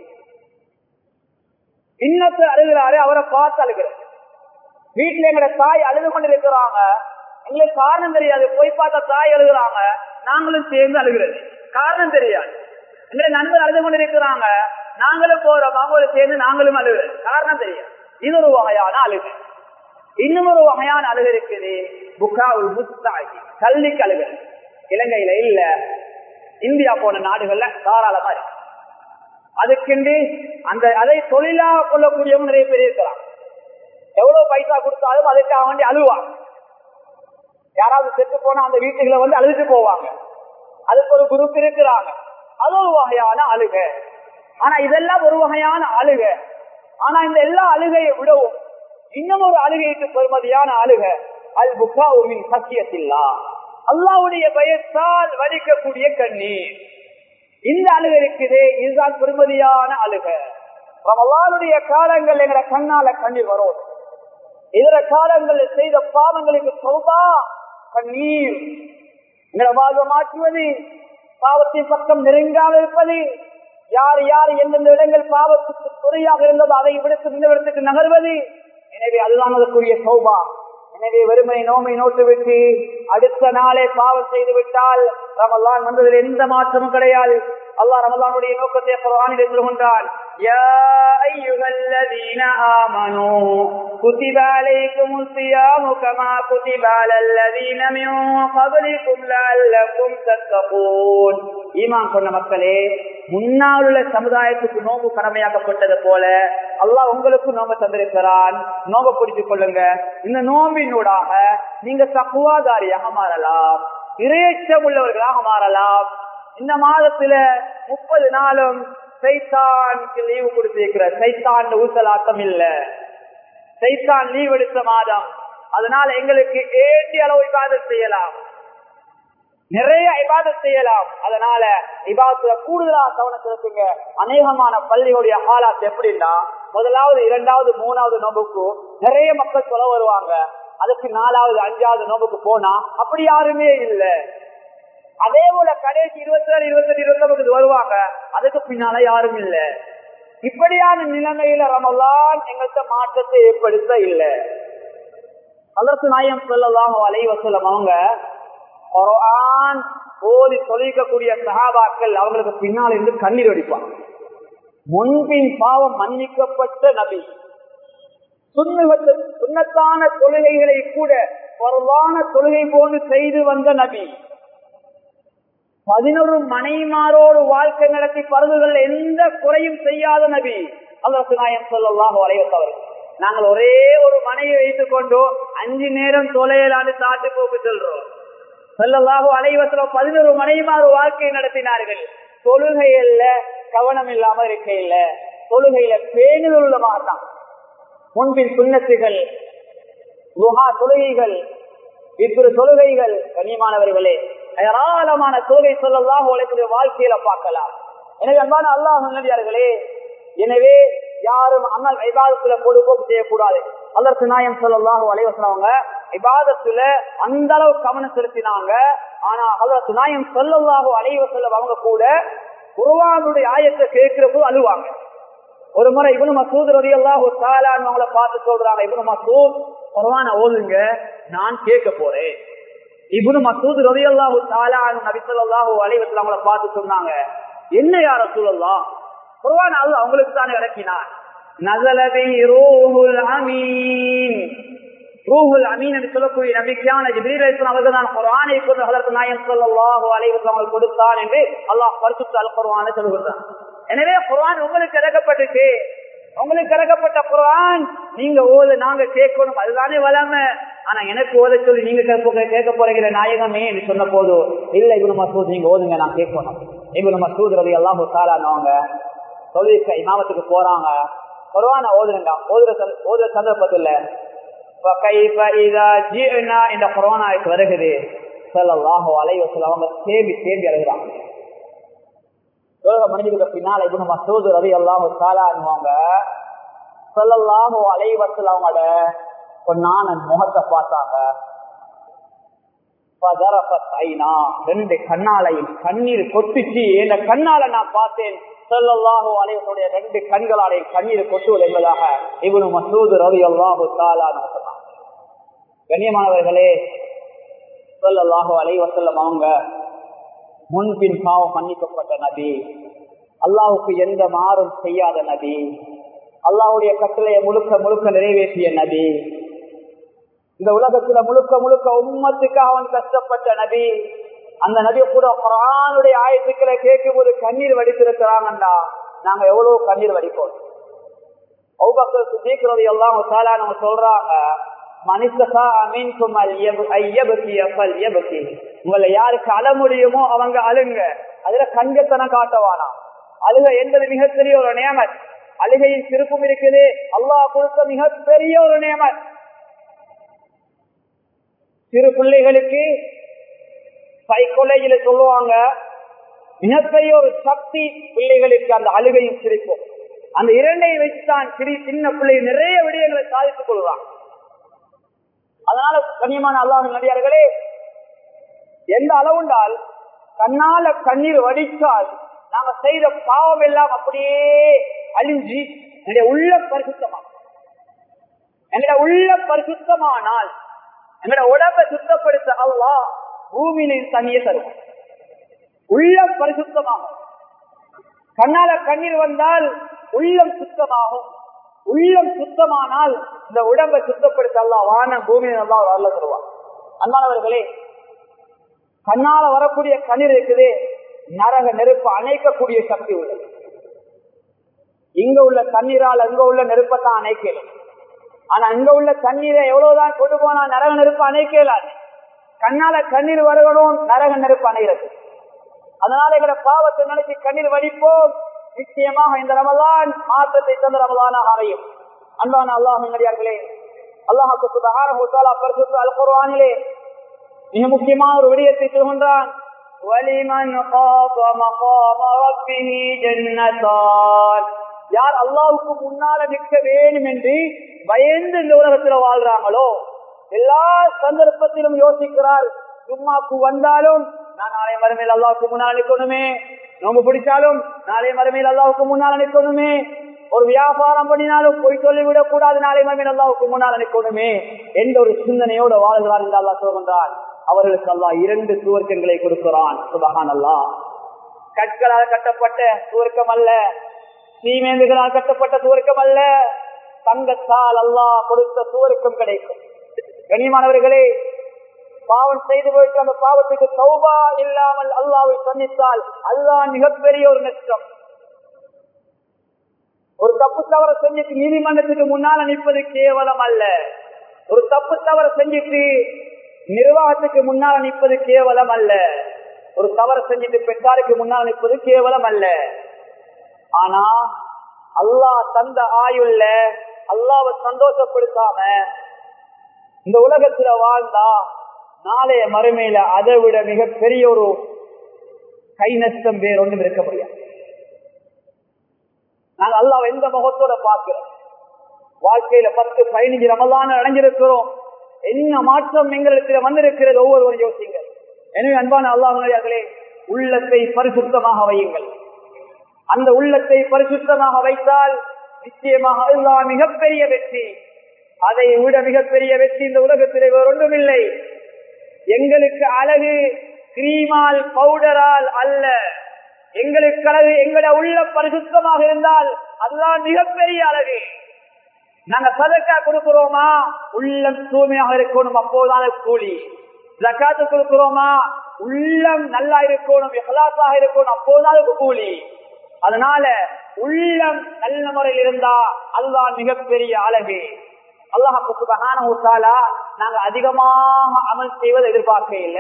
இன்னொருத்தர் அழுகிறாரு அவரை பார்த்து அழுகிறது வீட்டுல எங்கட தாய் அழுது கொண்டு இருக்கிறாங்க எங்களுக்கு காரணம் தெரியாது போய் பார்த்த தாய் அழுகிறாங்க நாங்களும் சேர்ந்து அழுகிறது காரணம் தெரியாது எங்களை நண்பர் அழுது கொண்டு இருக்கிறாங்க நாங்களும் போறோம் அவங்களும் சேர்ந்து நாங்களும் அழுகிறது காரணம் தெரியாது இது ஒரு வகையான அழுகு இன்னும் ஒரு வகையான அழுகு இருக்குது புக்காவுல் முஸ்தாகி கல்விக்கு அழுகு இலங்கையில இல்ல இந்தியா போன நாடுகள்ல தாராளமா இருக்கு அதுக்கென்று அந்த அதை தொழிலாக கொள்ளக்கூடியவங்க நிறைய பேர் இருக்கிறாங்க எவ்வளவு பைசா கொடுத்தாலும் அதுக்காக வேண்டி அழுவாங்க யாராவது செத்து போனா அந்த வீட்டுகளை வந்து அழுதுட்டு போவாங்க அதுக்கு ஒரு குரூப் இருக்கிறாங்க அது ஒரு வகையான அழுக ஆனா இதெல்லாம் ஒரு வகையான அழுக ஆனா இந்த எல்லா அழுகையை விடவும் இன்னும் ஒரு அழுகைக்கு பெருமதியான அழுக அது புக்காவுமின் சத்தியத்தில்லா அல்லாவுடைய பயத்தால் வடிக்கக்கூடிய கண்ணீர் இந்த அழுக இருக்குது இதுதான் பெருமதியான அழுக ரமலானுடைய காலங்கள் எங்களை கண்ணால கண்ணீர் வரும் இதர காலங்களில் செய்த பாவங்களுக்கு சௌபா கண்ணீர் எங்களை வாழ்வை மாற்றுவது பாவத்தின் பக்கம் நெருங்காமல் இருப்பது யார் யார் எந்தெந்த இடங்கள் பாவத்துக்கு துறையாக இருந்ததோ அதை விடுத்து இந்த இடத்துக்கு நகர்வது எனவே அதுதான் அதற்குரிய சௌபா எனவே வெறுமை நோமை நோட்டு விட்டு அடுத்த நாளே பாவம் செய்து விட்டால் ரமலான் வந்ததில் எந்த மாற்றமும் கிடையாது அல்லாஹ் ரமலானுடைய நோக்கத்தை குரானில் சொல்கின்றான் يا أيها الذين آمنوا كتب عليكم الصيام كما كتب على الذين من قبلكم لعلكم تتقون ஈமான் கொண்ட மக்களே முன்னால் உள்ள சமுதாயத்துக்கு நோம்பு கடமையாக்கப்பட்டது போல அல்லாஹ் உங்களுக்கு நோம்பு தந்திருக்கிறான் நோம்பை பிடித்துக் கொள்ளுங்க இந்த நோம்பினூடாக நீங்க தக்குவாதாரியாக மாறலாம் இறையச்சம் உள்ளவர்களாக மாறலாம் இந்த மாதத்துல முப்பது நாளும் சைத்தானுக்கு லீவு கொடுத்திருக்கிற சைத்தான் ஊசலாட்டம் இல்ல சைத்தான் லீவ் எடுத்த மாதம் அதனால எங்களுக்கு ஏற்றி அளவு இபாதத் செய்யலாம் நிறைய இபாதத் செய்யலாம் அதனால இபாதத்துல கூடுதலா கவனம் செலுத்துங்க அநேகமான பள்ளிகளுடைய ஹாலாத் எப்படின்னா முதலாவது இரண்டாவது மூணாவது நோம்புக்கு நிறைய மக்கள் சொல்ல வருவாங்க அதுக்கு நாலாவது அஞ்சாவது நோம்புக்கு போனா அப்படி யாருமே இல்லை அதே போல கடைசி இருபத்தி ஏழு இருபத்தி எட்டு இருபத்தி ஒன்பது வருவாங்க அதுக்கு பின்னால யாரும் இல்ல இப்படியான நிலைமையில ரமலான் எங்கள்கிட்ட மாற்றத்தை ஏற்படுத்த இல்லை அதற்கு நாயம் சொல்லலாம் அலைவசலம் அவங்க குரான் ஓதி தொழிக்கக்கூடிய சகாபாக்கள் அவங்களுக்கு பின்னால் இருந்து கண்ணீர் வடிப்பாங்க முன்பின் பாவம் மன்னிக்கப்பட்ட நபி சுண்ணத்தான தொழுகைகளை கூட பொருளான தொழுகை போன்று செய்து வந்த நபி பதினொரு மனைமாரோடு வாழ்க்கை நடத்தி பருவுகள் எந்த குறையும் செய்யாத நபி அதற்கு நாயம் சொல்லலாம் வரைவத்தவர் நாங்கள் ஒரே ஒரு மனைவி வைத்துக் கொண்டு அஞ்சு நேரம் தொலையலாண்டு சாட்டு போக்கு செல்றோம் சொல்லலாக அலைவசல பதினொரு மனைமாறு வாழ்க்கை நடத்தினார்கள் தொழுகையில கவனம் இல்லாம இருக்க இல்ல தொழுகையில பேணுதல் உள்ளமாக தான் முன்பின் சுண்ணத்துகள் தொழுகைகள் இப்படி தொழுகைகள் கண்ணியமானவர்களே ஏராளமான தொழுகை சொல்லலாம் உழைக்கூடிய வாழ்க்கையில பார்க்கலாம் எனவே அன்பான அல்லாஹ் நடிகார்களே எனவே யாரும் அமல் விவாதத்துல பொதுப்போக்கு செய்யக்கூடாது அல்லது நாயம் சொல்லலாம் அலைவசனவங்க இபாதத்துல அந்த அளவு கவனம் செலுத்தினாங்க ஆனா அல்லது நாயம் சொல்லலாக அலைவசல்ல அவங்க கூட குருவானுடைய ஆயத்தை கேட்கிற போது அழுவாங்க ஒரு முறை இவனு மசூத் ரவி எல்லாம் ஒரு அவங்கள பார்த்து சொல்றாங்க இவனு மசூத் குரவான ஓதுங்க நான் கேட்க போறேன் இவனு மசூத் ரவி எல்லாம் நபிசல்லாஹு அலைவசல் அவங்கள பார்த்து சொன்னாங்க என்ன யார சூழல்லாம் குரவான அல்ல அவங்களுக்கு தானே இறக்கினார் நசலதை ரூஹுல் அமீன் ரூஹுல் அமீன் என்று சொல்லக்கூடிய நம்பிக்கையான ஜிபீரேசன் அவர்கள் தான் குரானை கொண்டு அதற்கு நாயம் சொல்லல்லாஹு அலைவசம் அவர்கள் கொடுத்தான் என்று அல்லாஹ் பரிசுத்த அல் குர்வானை சொல்லுகிறான் எனவே குரான் உங்களுக்கு இறக்கப்பட்டுச்சு உங்களுக்கு இறக்கப்பட்ட குரான் நீங்க ஓத நாங்க கேட்கணும் அதுதானே வளம ஆனா எனக்கு ஓத சொல்லி நீங்க கேட்க போறீங்க நாயகமே என்று சொன்ன போது இல்ல இவனு மசூத் நீங்க ஓதுங்க நான் கேட்கணும் இவனு மசூத் ரவி எல்லாம் சாலானவங்க தொழிலுக்கு இமாமத்துக்கு போறாங்க குரான ஓதுங்க ஓதுற ஓதுற சந்தர்ப்பத்துல இந்த கொரோனாவுக்கு வருகிறது சொல்லலாஹோ அலைவசல் அவங்க தேம்பி தேம்பி அழுகிறாங்க உலக மனிதர்களுக்கு பின்னால இவனு மசூது ரவி எல்லாம் சாலான்வாங்க சொல்லலாஹோ அலைவசல் அவங்களோட பொன்னான முகத்தை பார்த்தாங்க ரெண்டு கண்ணாலையும் கண்ணீர் கொட்டிச்சு இந்த கண்ணால நான் பார்த்தேன் சொல்லல்லாஹோ அலைவசோடைய ரெண்டு கண்களாலே கண்ணீர் கொட்டுவது என்பதாக இவனு மசூது ரவி அல்லாஹு சாலான்னு சொன்னாங்க கண்ணியமானவர்களே சொல்லல்லாஹோ அலைவசல்லம் அவங்க முன்பின் பாவம் மன்னிக்கப்பட்ட நபி அல்லாவுக்கு எந்த மாறும் செய்யாத நபி அல்லாவுடைய கட்டளையை முழுக்க முழுக்க நிறைவேற்றிய நபி இந்த உலகத்துல முழுக்க முழுக்க உம்மத்துக்காக அவன் கஷ்டப்பட்ட நபி அந்த நபி கூட குரானுடைய ஆயத்துக்களை கேட்கும் போது கண்ணீர் வடித்திருக்கிறாங்கண்டா நாங்க எவ்வளவு கண்ணீர் வடிப்போம் ஒவ்வொரு சுத்தீக்கிறது எல்லாம் நம்ம சொல்றாங்க உங்களை யாருக்கு அழ முடியுமோ அவங்க அழுங்க அதுல கஞ்சத்தனம் காட்டவானா அழுக என்பது மிகப்பெரிய ஒரு நியமத் அழுகையின் திருப்பும் இருக்குது அல்லாஹ் கொடுத்த மிகப்பெரிய ஒரு நியமத் சிறு பிள்ளைகளுக்கு சைக்கோலஜில சொல்லுவாங்க மிகப்பெரிய ஒரு சக்தி பிள்ளைகளுக்கு அந்த அழுகையும் சிரிப்பும் அந்த இரண்டையும் வச்சுதான் சிறு சின்ன பிள்ளை நிறைய விடயங்களை சாதித்துக் கொள்வாங்க அதனால கண்ணியமான அல்லாஹ் நடிகார்களே எந்த அளவுண்டால் கண்ணால கண்ணீர் வடித்தால் நாங்க செய்த பாவம் எல்லாம் அப்படியே அழிஞ்சி என்னுடைய உள்ள பரிசுத்தமா எங்களுடைய உள்ள பரிசுத்தமானால் எங்களோட உடம்பை சுத்தப்படுத்த அல்லா பூமியில தண்ணியை தரும் உள்ள பரிசுத்தமாகும் கண்ணால கண்ணீர் வந்தால் உள்ளம் சுத்தமாகும் உள்ளம் சுத்தமானால் இந்த உடம்பை சுத்தப்படுத்த அல்லா வான பூமியை நல்லா ஒரு அல்ல தருவான் அன்பானவர்களே கண்ணால வரக்கூடிய கண்ணீர் இருக்குது நரக நெருப்பு அணைக்கக்கூடிய சக்தி உள்ளது இங்க உள்ள தண்ணீரால் அங்க உள்ள நெருப்பத்தான் அணைக்கலாம் ஆனா அங்க உள்ள தண்ணீரை எவ்வளவுதான் கொண்டு போனா நரக நெருப்பு அணைக்கலாது கண்ணால கண்ணீர் வருகணும் நரக நெருப்பு அணைகிறது அதனால எங்களை பாவத்தை நினைச்சு கண்ணீர் வடிப்போம் நிச்சயமாக இந்த ரமலான் மாற்றத்தை தந்த ரமலானாக அமையும் அன்பான அல்லாஹ் நடிகார்களே அல்லாஹுக்கு சுபகார பரிசுத்த அல் குர்ஆனிலே மிக முக்கியமான ஒரு விடயத்தை சொல்கின்றான் யார் அல்லாவுக்கு முன்னால நிற்க வேண்டும் என்று பயந்து இந்த உலகத்துல வாழ்றாங்களோ எல்லா சந்தர்ப்பத்திலும் யோசிக்கிறார் சும்மாக்கு வந்தாலும் நான் நாளை மறுமையில் அல்லாவுக்கு முன்னால் நிற்கணுமே நோம்பு பிடிச்சாலும் நாளை மறுமையில் அல்லாவுக்கு முன்னால் நிற்கணுமே ஒரு வியாபாரம் பண்ணினாலும் பொய் சொல்லிவிடக் கூடாது நாளை மறுமையில் அல்லாவுக்கு முன்னால் நிற்கணுமே என்ற ஒரு சிந்தனையோடு வாழ்கிறார் என்று அல்லா சொல்கின்றான் அவர்களுக்கு அல்லா இரண்டு சுவர்க்கங்களை கொடுக்கிறான் சுபகான் அல்லா கற்களால் கட்டப்பட்ட சுவர்க்கம் அல்ல சீமேந்துகளால் கட்டப்பட்ட சுவர்க்கம் அல்ல தங்கத்தால் அல்லா கொடுத்த சுவர்க்கம் கிடைக்கும் கனிமானவர்களே பாவம் செய்து போயிட்டு அந்த பாவத்துக்கு சௌபா இல்லாமல் அல்லாவை சந்தித்தால் அல்லா மிகப்பெரிய ஒரு நஷ்டம் ஒரு தப்பு தவற செஞ்சுட்டு நீதிமன்றத்துக்கு முன்னால நிற்பது கேவலம் அல்ல ஒரு தப்பு தவற செஞ்சுட்டு நிர்வாகத்துக்கு முன்னால் நிற்பது கேவலம் அல்ல ஒரு தவறு செஞ்சுட்டு பெற்றாருக்கு முன்னால் நிற்பது கேவலம் அல்ல ஆனா அல்லாஹ் தந்த ஆயுள்ள அல்லாவை சந்தோஷப்படுத்தாம இந்த உலகத்துல வாழ்ந்தா நாளைய மறுமையில அதை விட மிகப்பெரிய ஒரு கை நஷ்டம் வேற ஒன்றும் இருக்க முடியாது நாங்க அல்லாவை எந்த முகத்தோட பார்க்கிறோம் வாழ்க்கையில பத்து பதினஞ்சு ரமலான அடைஞ்சிருக்கிறோம் என்ன மாற்றம் எங்களுக்கு வந்திருக்கிறது ஒவ்வொருவரும் யோசிங்க எனவே அன்பான அல்லாஹர்களே உள்ளத்தை பரிசுத்தமாக வையுங்கள் அந்த உள்ளத்தை பரிசுத்தமாக வைத்தால் நிச்சயமாக அதுதான் மிகப்பெரிய வெற்றி அதை விட மிகப்பெரிய வெற்றி இந்த உலகத்தில் வேறு ஒன்றுமில்லை எங்களுக்கு அழகு கிரீமால் பவுடரால் அல்ல எங்களுக்கு அழகு எங்களோட உள்ள பரிசுத்தமாக இருந்தால் அதுதான் மிகப்பெரிய அழகு நாங்க சதக்கா கொடுக்கிறோமா உள்ளம் தூய்மையாக இருக்கணும் அப்போதான கூலி ஜக்காத்து கொடுக்கிறோமா உள்ளம் நல்லா இருக்கணும் இஹலாசாக இருக்கணும் அப்போதான் கூலி அதனால உள்ளம் நல்ல முறையில் இருந்தா அதுதான் மிகப்பெரிய அழகு அல்லாஹு சுபஹான நாங்க அதிகமாக அமல் செய்வதை எதிர்பார்க்க இல்லை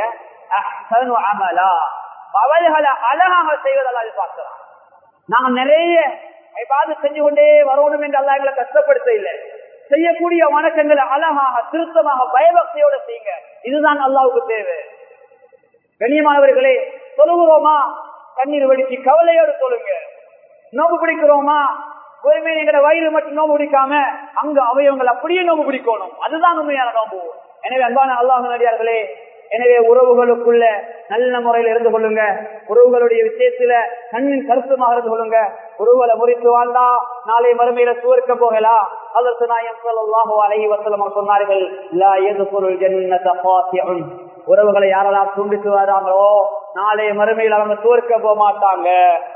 அமலா அவல்களை அழகாக செய்வதெல்லாம் எதிர்பார்க்கிறோம் நாங்க நிறைய பார்த்து செஞ்சு கொண்டே வரணும் என்று அல்லா எங்களை கஷ்டப்படுத்த இல்லை செய்யக்கூடிய வணக்கங்களை அழகாக திருத்தமாக பயபக்தியோட செய்யுங்க இதுதான் அல்லாவுக்கு தேவை கண்ணியமானவர்களே சொல்லுகிறோமா கண்ணீர் வெடிச்சு கவலையோடு சொல்லுங்க நோம்பு பிடிக்கிறோமா ஒருமே எங்கட வயிறு மட்டும் நோம்பு பிடிக்காம அங்க அவயவங்கள் அப்படியே நோம்பு பிடிக்கணும் அதுதான் உண்மையான நோம்பு எனவே அன்பான அல்லாஹ் நடிகார்களே எனவே உறவுகளுக்குள்ள நல்ல முறையில் இருந்து கொள்ளுங்க உறவுகளுடைய விஷயத்துல கண்ணின் கருத்துமாக இருந்து கொள்ளுங்க உறவுகளை முறித்து வாழ்ந்தா நாளை மறுமையில சுவர்க்க போகலாம் அதற்கு நாயம் சொல்லாஹோ அழகி வசலம் சொன்னார்கள் லா எது பொருள் ஜன்னத உறவுகளை யாரெல்லாம் துண்டித்து வராங்களோ நாளை மறுமையில் அவங்க சுவர்க்க போக மாட்டாங்க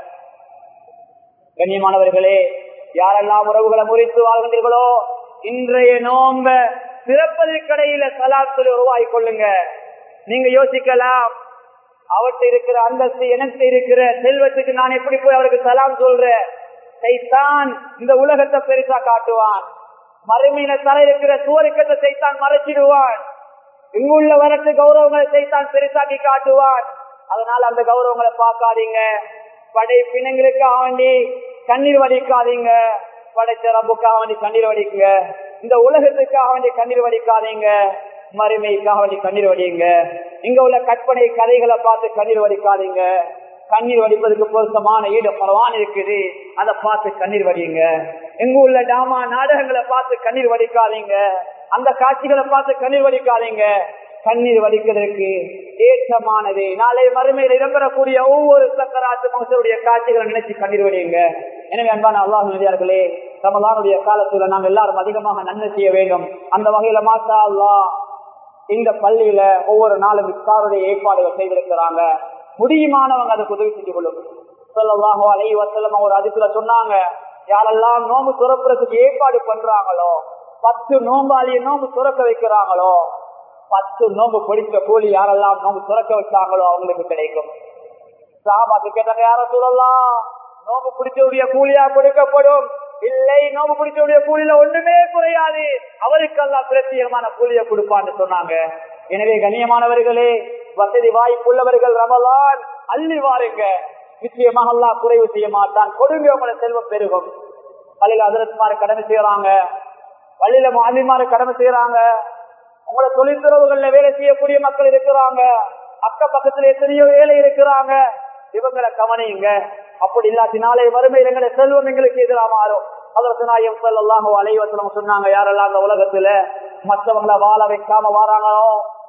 கண்ணியமானவர்களே யாரெல்லாம் உறவுகளை முறித்து வாழ்கின்றீர்களோ இன்றைய நோம்ப சிறப்பதற்கடையில சலாத்தில் உருவாகி கொள்ளுங்க நீங்க யோசிக்கலாம் அவர்கிட்ட இருக்கிற அந்தஸ்து எனக்கு இருக்கிற செல்வத்துக்கு நான் எப்படி போய் அவருக்கு சலாம் சொல்றேன் சைத்தான் இந்த உலகத்தை பெருசா காட்டுவான் மறுமையில தலை இருக்கிற சுவருக்கத்தை சைத்தான் மறைச்சிடுவான் இங்குள்ள வரத்து கௌரவங்களை சைத்தான் பெருசாக்கி காட்டுவான் அதனால அந்த கௌரவங்களை பார்க்காதீங்க படை பிணங்களுக்காக வேண்டி கண்ணீர் வடிக்காதீங்க படைச்ச ரப்புக்காக வேண்டி கண்ணீர் வடிக்குங்க இந்த உலகத்துக்காக வேண்டி கண்ணீர் வடிக்காதீங்க மறுமைக்காக வேண்டி கண்ணீர் வடியுங்க இங்க உள்ள கற்பனை கதைகளை பார்த்து கண்ணீர் வடிக்காதீங்க கண்ணீர் வடிப்பதற்கு பொருத்தமான ஈடு பரவான் இருக்குது அதை பார்த்து கண்ணீர் வடியுங்க எங்க உள்ள டாமா நாடகங்களை பார்த்து கண்ணீர் வடிக்காதீங்க அந்த காட்சிகளை பார்த்து கண்ணீர் வடிக்காதீங்க கண்ணீர் வடிக்கிறதுக்கு ஏற்றமானது நாளை மறுமையில் இடம்பெறக்கூடிய ஒவ்வொரு சக்கராத்து மகசருடைய காட்சிகளை நினைச்சு கண்ணீர் வடியுங்க எனவே அன்பான அல்லாஹ் நடிகார்களே ரமலானுடைய காலத்துல நாம் எல்லாரும் அதிகமாக நன்மை செய்ய வேண்டும் அந்த வகையில மாத்தா அல்லா இந்த பள்ளியில ஒவ்வொரு நாளும் இக்காருடைய ஏற்பாடுகள் செய்திருக்கிறாங்க முடியுமானவங்க அதுக்கு உதவி செஞ்சு கொள்ளும் சொல்லவாகோ அலை வசலம் ஒரு அதுக்குல சொன்னாங்க யாரெல்லாம் நோம்பு துறப்புறதுக்கு ஏற்பாடு பண்றாங்களோ பத்து நோம்பாளிய நோம்பு துறக்க வைக்கிறாங்களோ பத்து நோம்பு பிடிச்ச கூலி யாரெல்லாம் நோம்பு துறக்க வச்சாங்களோ அவங்களுக்கு கிடைக்கும் சாபாக்கு கேட்டாங்க யார சொல்லலாம் நோம்பு பிடிச்சவுடைய கூலியா கொடுக்கப்படும் இல்லை நோம்பு பிடிச்சவுடைய கூலியில ஒண்ணுமே குறையாது அவருக்கெல்லாம் பிரத்யேகமான கூலியை கொடுப்பான்னு சொன்னாங்க எனவே கண்ணியமானவர்களே வசதி வாய்ப்புள்ளவர்கள் ரமலான் அள்ளி வாருங்க நிச்சயமாக எல்லாம் குறைவு செய்ய மாட்டான் கொடுங்க உங்களை செல்வம் பெருகும் பள்ளியில அதிரத்துமாறு கடமை செய்யறாங்க பள்ளியில மாதிரிமாறு கடமை செய்யறாங்க உங்களோட தொழில்துறவுகள்ல வேலை செய்யக்கூடிய மக்கள் இருக்கிறாங்க அக்க பக்கத்துல எத்தனையோ வேலை இருக்கிறாங்க இவங்களை கவனியுங்க அப்படி இல்லாட்டினாலே வறுமை எங்களை செல்வம் எங்களுக்கு எதிராக மாறும் அதற்கு நாயம் செல்லாம் அலைவசலம் சொன்னாங்க யாரெல்லாம் அந்த உலகத்துல மற்றவங்களை வாழ வைக்காம வாராங்களோ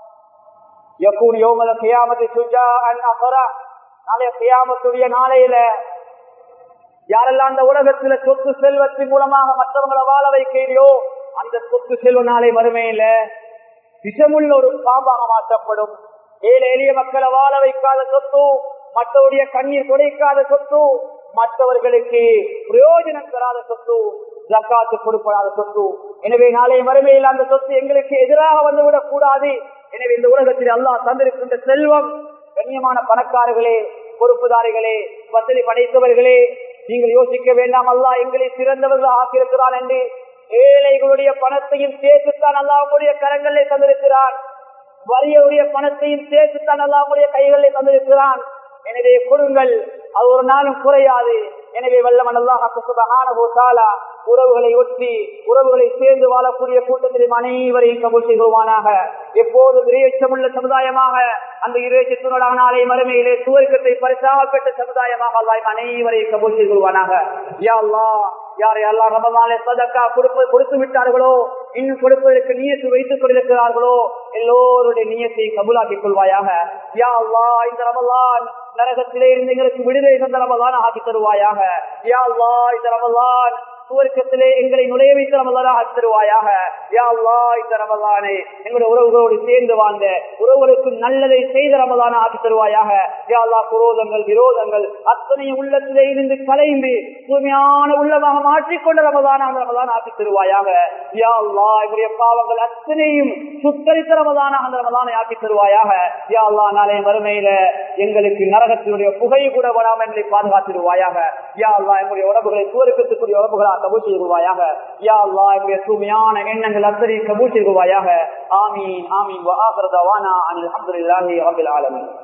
யக்கூன் யோமல கியாமத்தை சுஜா நாளைய கியாமத்துடைய நாளையில யாரெல்லாம் அந்த உலகத்துல சொத்து செல்வத்தின் மூலமாக மற்றவங்களை வாழ வைக்கிறியோ அந்த சொத்து செல்வ நாளை மறுமையில விஷமுள்ள ஒரு பாம்பாக மாற்றப்படும் ஏழை எளிய மக்களை வாழ வைக்காத சொத்து மற்றவருடைய கண்ணீர் துடைக்காத சொத்து மற்றவர்களுக்கு பிரயோஜனம் தராத சொத்து ஜக்காத்து கொடுப்படாத சொத்து எனவே நாளை மறுமையில் அந்த சொத்து எங்களுக்கு எதிராக வந்துவிடக் கூடாது எனவே இந்த உலகத்தில் அல்லாஹ் தந்திருக்கின்ற செல்வம் கண்ணியமான பணக்காரர்களே பொறுப்புதாரிகளே வசதி படைத்தவர்களே நீங்கள் யோசிக்க வேண்டாம் அல்லாஹ் எங்களை சிறந்தவர்கள் ஆக்கியிருக்கிறான் என்று ஏழைகளுடைய பணத்தையும் சேர்த்துத்தான் அல்லாவுடைய கரங்களில் தந்திருக்கிறான் வறியவுடைய பணத்தையும் சேர்த்துத்தான் அல்லாவுடைய கைகளில் தந்திருக்கிறான் எனவே கொடுங்கள் அது ஒரு நாளும் குறையாது எனவே வல்லவன் அல்லாஹாலா உறவுகளை ஒற்றி உறவுகளை சேர்ந்து வாழக்கூடிய கூட்டத்திலும் அனைவரையும் கபூல் செய்வானாக எப்போதும் இறையச்சமுள்ள சமுதாயமாக அந்த இறையச்சத்தினோட நாளை மறுமையிலே சுவர்க்கத்தை பரிசாக பெற்ற சமுதாயமாக அல்லாஹ் அனைவரையும் கபூல் செய்வானாக யா அல்லாஹ் யார் யாரெல்லாம் ரமதானே சதக்கா கொடுப்பு கொடுத்து விட்டார்களோ இன்னும் கொடுப்பதற்கு நீயத்து வைத்துக் கொண்டிருக்கிறார்களோ எல்லோருடைய நீயத்தை கபுலாக்கிக் கொள்வாயாக யா அல்லா இந்த ரமலான் நரகத்திலே இருந்து எங்களுக்கு விடுதலை தந்த ரமலான் ஆக்கி தருவாயாக யா அல்லா இந்த ரமலான் சுவர்க்கத்திலே எங்களை நுழைய வைத்த ரமலானாக தருவாயாக யா அல்லா இந்த ரமலானை எங்களுடைய உறவுகளோடு சேர்ந்து வாழ்ந்த உறவுகளுக்கு நல்லதை செய்த ரமலான ஆக்கி தருவாயாக யா அல்லா குரோதங்கள் விரோதங்கள் அத்தனை உள்ளத்திலே இருந்து கலைந்து தூய்மையான உள்ளமாக மாற்றிக்கொண்ட ரமலான அந்த ரமலான் ஆக்கி தருவாயாக யா அல்லா எங்களுடைய பாவங்கள் அத்தனையும் சுத்தரித்த ரமலான அந்த ரமலானை ஆக்கி தருவாயாக யா அல்லா நாளை வறுமையில எங்களுக்கு நரகத்தினுடைய புகை கூட வராமல் எங்களை பாதுகாத்திருவாயாக யா அல்லா எங்களுடைய உடம்புகளை சுவருக்கத்துக்குரிய உடம்புகளா கபூல் செய்வாயாக யா அல்லா எங்களுடைய தூய்மையான எண்ணங்கள் அத்தனை கபூல் செய்வாயாக ஆமீன் ஆமீன் வஆஹிரு தவானா அனில் அல்ஹம்துலில்லாஹி ரப்பில் ஆலமீன்